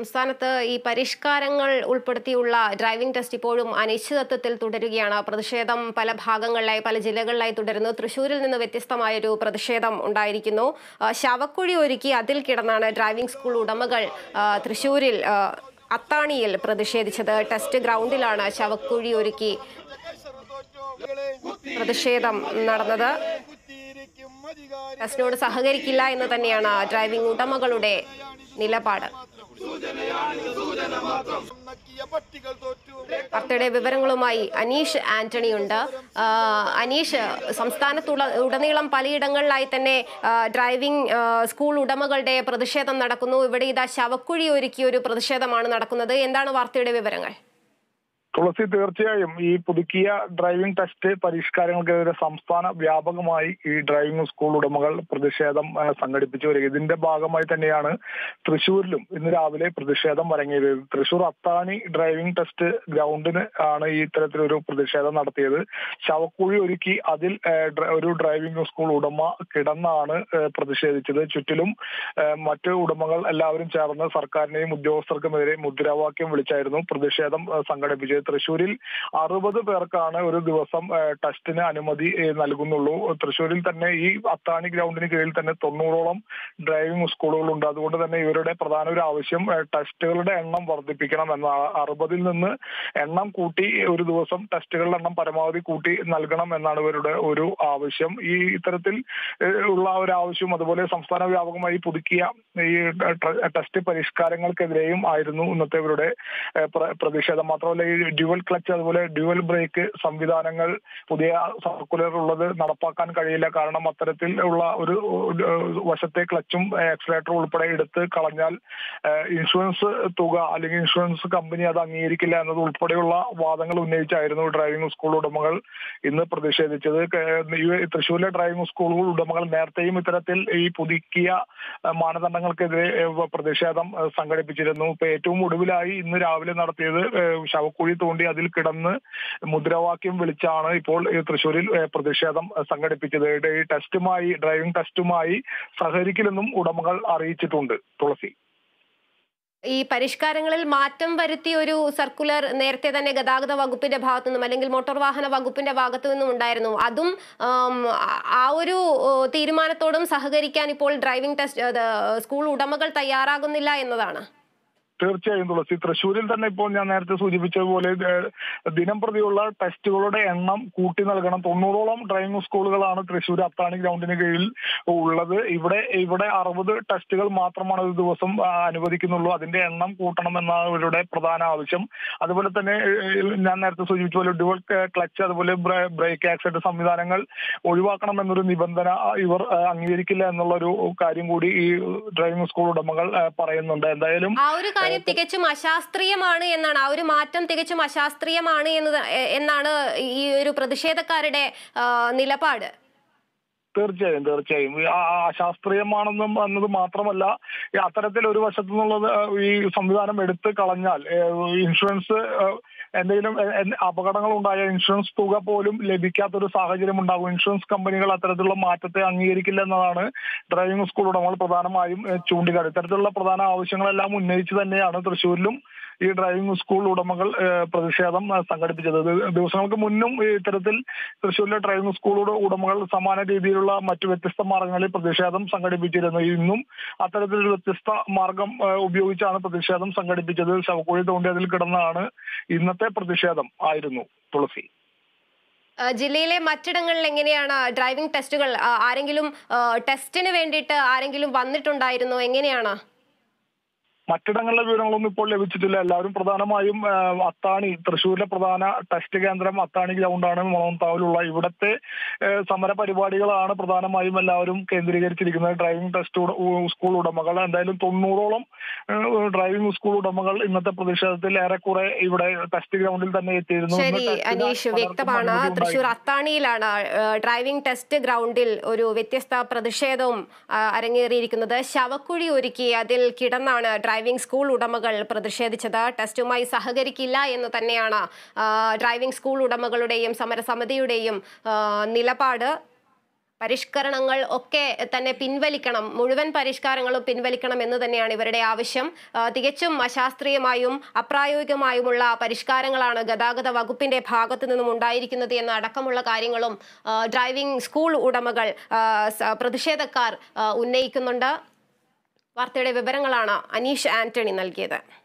സംസ്ഥാനത്ത് ഈ പരിഷ്കാരങ്ങൾ ഉൾപ്പെടുത്തിയുള്ള ഡ്രൈവിംഗ് ടെസ്റ്റ് ഇപ്പോഴും അനിശ്ചിതത്വത്തിൽ തുടരുകയാണ് പ്രതിഷേധം പല ഭാഗങ്ങളിലായി പല ജില്ലകളിലായി തുടരുന്നു തൃശ്ശൂരിൽ നിന്ന് വ്യത്യസ്തമായൊരു പ്രതിഷേധം ഉണ്ടായിരിക്കുന്നു ആ, ശവക്കുഴി ഒരുക്കി അതിൽ കിടന്നാണ് ഡ്രൈവിംഗ് സ്കൂൾ ഉടമകൾ ആ, തൃശ്ശൂരിൽ ആ, അത്താണിയിൽ പ്രതിഷേധിച്ചത് ടെസ്റ്റ് ഗ്രൗണ്ടിലാണ് ശവക്കുഴി ഒരുക്കി പ്രതിഷേധം നടന്നത് ടെസ്റ്റിനോട് സഹകരിക്കില്ല എന്ന് തന്നെയാണ് ഡ്രൈവിംഗ് ഉടമകളുടെ നിലപാട് വാർത്തയുടെ വിവരങ്ങളുമായി അനീഷ് ആന്റണി ഉണ്ട് ആ, അനീഷ് സംസ്ഥാനത്തുട ഉടനീളം പലയിടങ്ങളിലായി തന്നെ ആ, ഡ്രൈവിംഗ് ആ, സ്കൂൾ ഉടമകളുടെ പ്രതിഷേധം നടക്കുന്നു ഇവിടെ ഇതാ ശവക്കുഴി ഒരുക്കിയ ഒരു പ്രതിഷേധമാണ് നടക്കുന്നത് എന്താണ് വാർത്തയുടെ വിവരങ്ങൾ തുളസി തീർച്ചയായും ഈ പുതുക്കിയ ഡ്രൈവിംഗ് ടെസ്റ്റ് പരിഷ്കാരങ്ങൾക്കെതിരെ സംസ്ഥാന വ്യാപകമായി ഈ ഡ്രൈവിംഗ് സ്കൂൾ ഉടമകൾ പ്രതിഷേധം ആ, സംഘടിപ്പിച്ചു വരിക ഇതിന്റെ ഭാഗമായി തന്നെയാണ് തൃശ്ശൂരിലും ഇന്ന് രാവിലെ പ്രതിഷേധം വരങ്ങിയത് തൃശ്ശൂർ അത്താണി ഡ്രൈവിംഗ് ടെസ്റ്റ് ഗ്രൗണ്ടിന് ആണ് ഈ ഇത്തരത്തിലൊരു പ്രതിഷേധം നടത്തിയത് ശവക്കുഴി ഒരുക്കി അതിൽ ആ, ഡ്ര- ഒരു ഡ്രൈവിംഗ് സ്കൂൾ ഉടമ കിടന്നാണ് ആ, പ്രതിഷേധിച്ചത് ചുറ്റിലും ആ, മറ്റ് ഉടമകൾ എല്ലാവരും ചേർന്ന് സർക്കാരിനെയും ഉദ്യോഗസ്ഥർക്കുമെതിരെ മുദ്രാവാക്യം വിളിച്ചായിരുന്നു പ്രതിഷേധം ആ, സംഘടിപ്പിച്ചത് തൃശ്ശൂരിൽ അറുപത് പേർക്കാണ് ഒരു ദിവസം ആ, ടെസ്റ്റിന് അനുമതി ആ, നൽകുന്നുള്ളൂ തൃശ്ശൂരിൽ തന്നെ ഈ അത്താണി ഗ്രൗണ്ടിന് കീഴിൽ തന്നെ തൊണ്ണൂറോളം ഡ്രൈവിംഗ് സ്കൂളുകളുണ്ട് അതുകൊണ്ട് തന്നെ ഇവരുടെ പ്രധാന ഒരു ആവശ്യം ആ, ടെസ്റ്റുകളുടെ എണ്ണം വർദ്ധിപ്പിക്കണം എന്നാണ് അറുപതിൽ നിന്ന് എണ്ണം കൂട്ടി ഒരു ദിവസം ടെസ്റ്റുകളുടെ എണ്ണം പരമാവധി കൂട്ടി നൽകണം എന്നാണ് ഇവരുടെ ഒരു ആവശ്യം ഈ ഇത്തരത്തിൽ ഏഹ്, ഉള്ള ഒരു ആവശ്യം അതുപോലെ സംസ്ഥാന വ്യാപകമായി പുതുക്കിയ ഈ ടെ- ടെസ്റ്റ് പരിഷ്കാരങ്ങൾക്കെതിരെയും ആയിരുന്നു ഇന്നത്തെ ഇവരുടെ ഏഹ്, പ്ര- പ്രതിഷേധം മാത്രമല്ല ഈ ഡ്യുവൽ ക്ലച്ച് അതുപോലെ ഡ്യുവൽ ബ്രേക്ക് സംവിധാനങ്ങൾ പുതിയ സർക്കുലർ ഉള്ളത് നടപ്പാക്കാൻ കഴിയില്ല കാരണം അത്തരത്തിൽ ഉള്ള ഒരു ഏഹ്, വശത്തെ ക്ലച്ചും എക്സലേറ്ററും ഉൾപ്പെടെ എടുത്ത് കളഞ്ഞാൽ ഏഹ്, ഇൻഷുറൻസ് തുക അല്ലെങ്കിൽ ഇൻഷുറൻസ് കമ്പനി അത് അംഗീകരിക്കില്ല എന്നത് ഉൾപ്പെടെയുള്ള വാദങ്ങൾ ഉന്നയിച്ചായിരുന്നു ഡ്രൈവിംഗ് സ്കൂൾ ഉടമകൾ ഇന്ന് പ്രതിഷേധിച്ചത് കേ- ഈ തൃശ്ശൂരിലെ ഡ്രൈവിംഗ് സ്കൂൾ ഉടമകൾ നേരത്തെയും ഇത്തരത്തിൽ ഈ പുതുക്കിയ ഏഹ്, മാനദണ്ഡങ്ങൾക്കെതിരെ ഏഹ്, പ്രതിഷേധം ഏഹ്, സംഘടിപ്പിച്ചിരുന്നു ഇപ്പൊ ഏറ്റവും ഒടുവിലായി ഇന്ന് രാവിലെ നടത്തിയത് ഏഹ്, ശവക്കുഴി തോണ്ടി അതിൽ കിടന്ന് മുദ്രാവാക്യം വിളിച്ചാണ് ഇപ്പോൾ ഈ തൃശ്ശൂരിൽ ഏഹ്, പ്രതിഷേധം ഏഹ്, സംഘടിപ്പിച്ചത് ഇത് ഈ ടെസ്റ്റുമായി ഡ്രൈവിംഗ് ടെസ്റ്റുമായി സഹകരിക്കില്ലെന്നും ഉടമകൾ അറിയിച്ചിട്ടുണ്ട് തുളസി ഈ പരിഷ്കാരങ്ങളിൽ മാറ്റം വരുത്തിയ ഒരു സർക്കുലർ നേരത്തെ തന്നെ ഗതാഗത വകുപ്പിന്റെ ഭാഗത്തു നിന്നും അല്ലെങ്കിൽ മോട്ടോർ വാഹന വകുപ്പിന്റെ ഭാഗത്തു നിന്നും ഉണ്ടായിരുന്നു അതും ആം, ആ- ആ ഒരു ഓ, തീരുമാനത്തോടും സഹകരിക്കാൻ ഇപ്പോൾ ഡ്രൈവിംഗ് ടെസ്റ്റ് അത്, സ്കൂൾ ഉടമകൾ തയ്യാറാകുന്നില്ല എന്നതാണ് തീർച്ചയായും തുളസി തൃശ്ശൂരിൽ തന്നെ ഇപ്പോൾ ഞാൻ നേരത്തെ സൂചിപ്പിച്ചതുപോലെ ഏഹ്, ദിനം പ്രതിയുള്ള ടെസ്റ്റുകളുടെ എണ്ണം കൂട്ടി നൽകണം തൊണ്ണൂറോളം ഡ്രൈവിംഗ് സ്കൂളുകളാണ് തൃശ്ശൂർ അത്താണി ഗ്രൗണ്ടിന് കീഴിൽ ഉള്ളത് ഇവിടെ ഇവിടെ അറുപത് ടെസ്റ്റുകൾ മാത്രമാണ് ഒരു ദിവസം ആ, അനുവദിക്കുന്നുള്ളൂ അതിന്റെ എണ്ണം കൂട്ടണം എന്നാണ് ഇവരുടെ പ്രധാന ആവശ്യം അതുപോലെ തന്നെ ഏഹ്, ഞാൻ നേരത്തെ സൂചിപ്പിച്ച പോലെ ഡുവൽ ക്ലച്ച് അതുപോലെ ബ്രേക്ക് ആക്സിഡന്റ് സംവിധാനങ്ങൾ ഒഴിവാക്കണം എന്നൊരു നിബന്ധന ഇവർ ആ, അംഗീകരിക്കില്ല എന്നുള്ള ഒരു കാര്യം കൂടി ഈ ഡ്രൈവിംഗ് സ്കൂൾ ഉടമകൾ ആ, പറയുന്നുണ്ട് എന്തായാലും ആ ഒരു കാര്യം തികച്ചും അശാസ്ത്രീയമാണ് എന്നാണ് ആ ഒരു മാറ്റം തികച്ചും അശാസ്ത്രീയമാണ് എന്നത് എ- എന്നാണ് ഈ ഒരു പ്രതിഷേധക്കാരുടെ ആ, നിലപാട് തീർച്ചയായും തീർച്ചയായും ഈ ആ- ആ അശാസ്ത്രീയമാണെന്നും എന്നത് മാത്രമല്ല ഈ അത്തരത്തിൽ ഒരു വശത്തു നിന്നുള്ളത് ഈ സംവിധാനം എടുത്ത് കളഞ്ഞാൽ ഏഹ്, ഇൻഷുറൻസ് ഏഹ്, എന്തെങ്കിലും എ- എ- അപകടങ്ങൾ ഉണ്ടായ ഇൻഷുറൻസ് തുക പോലും ലഭിക്കാത്തൊരു സാഹചര്യം ഉണ്ടാകും ഇൻഷുറൻസ് കമ്പനികൾ അത്തരത്തിലുള്ള മാറ്റത്തെ അംഗീകരിക്കില്ല എന്നതാണ് ഡ്രൈവിംഗ് സ്കൂൾ ഉടമകൾ പ്രധാനമായും ഏഹ്, ചൂണ്ടിക്കാട്ടി ഇത്തരത്തിലുള്ള പ്രധാന ആവശ്യങ്ങളെല്ലാം ഉന്നയിച്ച് തന്നെയാണ് തൃശ്ശൂരിലും ഈ ഡ്രൈവിംഗ് സ്കൂൾ ഉടമകൾ ഏഹ്, പ്രതിഷേധം ഏഹ്, സംഘടിപ്പിച്ചത് ഇത് ദിവസങ്ങൾക്ക് മുന്നും ഈ ഇത്തരത്തിൽ തൃശ്ശൂരിലെ ഡ്രൈവിംഗ് സ്കൂൾ ഉട- ഉടമകൾ സമാന രീതിയിലുള്ള മറ്റു വ്യത്യസ്ത മാർഗങ്ങളിൽ പ്രതിഷേധം സംഘടിപ്പിച്ചിരുന്നു ഇന്നും അത്തരത്തിലൊരു വ്യത്യസ്ത മാർഗം ഏഹ്, ഉപയോഗിച്ചാണ് പ്രതിഷേധം സംഘടിപ്പിച്ചത് ശവക്കുഴി തോണ്ടി അതിൽ കിടന്നാണ് ഇന്നത്തെ പ്രതിഷേധം ആയിരുന്നു തുളസി ആ, ജില്ലയിലെ മറ്റിടങ്ങളിൽ എങ്ങനെയാണ് ഡ്രൈവിംഗ് ടെസ്റ്റുകൾ ആ, ആരെങ്കിലും ആ, ടെസ്റ്റിന് വേണ്ടിയിട്ട് ആരെങ്കിലും വന്നിട്ടുണ്ടായിരുന്നോ എങ്ങനെയാണ് മറ്റിടങ്ങളിലെ വിവരങ്ങളൊന്നും ഇപ്പോൾ ലഭിച്ചിട്ടില്ല എല്ലാവരും പ്രധാനമായും ആ, അത്താണി തൃശ്ശൂരിലെ പ്രധാന ടെസ്റ്റ് കേന്ദ്രം അത്താണി ഗ്രൗണ്ടാണ് മുളന്താവിലുള്ള ഇവിടത്തെ ആ, സമര പരിപാടികളാണ് പ്രധാനമായും എല്ലാവരും കേന്ദ്രീകരിച്ചിരിക്കുന്നത് ഡ്രൈവിംഗ് ടെസ്റ്റ് ഉട- ഉ- സ്കൂൾ ഉടമകൾ എന്തായാലും തൊണ്ണൂറോളം ആ, ഡ്രൈവിംഗ് സ്കൂൾ ഉടമകൾ ഇന്നത്തെ പ്രതിഷേധത്തിൽ ഏറെക്കുറെ ഇവിടെ ടെസ്റ്റ് ഗ്രൗണ്ടിൽ തന്നെ എത്തിയിരുന്നു ഇന്ന് ശരി ടെസ്റ്റിന് അനീഷ് പലർക്കും വ്യക്തമാണ് അനുമതി തൃശൂർ ഉണ്ടായി. അത്താണിയിലാണ് ആ, ഡ്രൈവിംഗ് ടെസ്റ്റ് ഗ്രൗണ്ടിൽ ഒരു വ്യത്യസ്ത പ്രതിഷേധവും ആ, അരങ്ങേറിയിരിക്കുന്നത് ശവക്കുഴി ഒരുക്കി അതിൽ കിടന്നാണ് ഡ്രൈവിംഗ് സ്കൂൾ ഉടമകൾ പ്രതിഷേധിച്ചത് ടെസ്റ്റുമായി സഹകരിക്കില്ല എന്ന് തന്നെയാണ് ആ, ഡ്രൈവിംഗ് സ്കൂൾ ഉടമകളുടെയും സമരസമിതിയുടെയും ആ, നിലപാട് പരിഷ്കരണങ്ങൾ ഒക്കെ തന്നെ പിൻവലിക്കണം മുഴുവൻ പരിഷ്കാരങ്ങളും പിൻവലിക്കണം എന്ന് തന്നെയാണ് ഇവരുടെ ആവശ്യം ആ, തികച്ചും അശാസ്ത്രീയമായും അപ്രായോഗികമായുമുള്ള പരിഷ്കാരങ്ങളാണ് ഗതാഗത വകുപ്പിന്റെ ഭാഗത്തു നിന്നും ഉണ്ടായിരിക്കുന്നത് എന്ന അടക്കമുള്ള കാര്യങ്ങളും ആ, ഡ്രൈവിംഗ് സ്കൂൾ ഉടമകൾ ആ, സ- പ്രതിഷേധക്കാർ ആ, ഉന്നയിക്കുന്നുണ്ട് വാർത്തയുടെ വിവരങ്ങളാണ് അനീഷ് ആന്റണി നൽകിയത്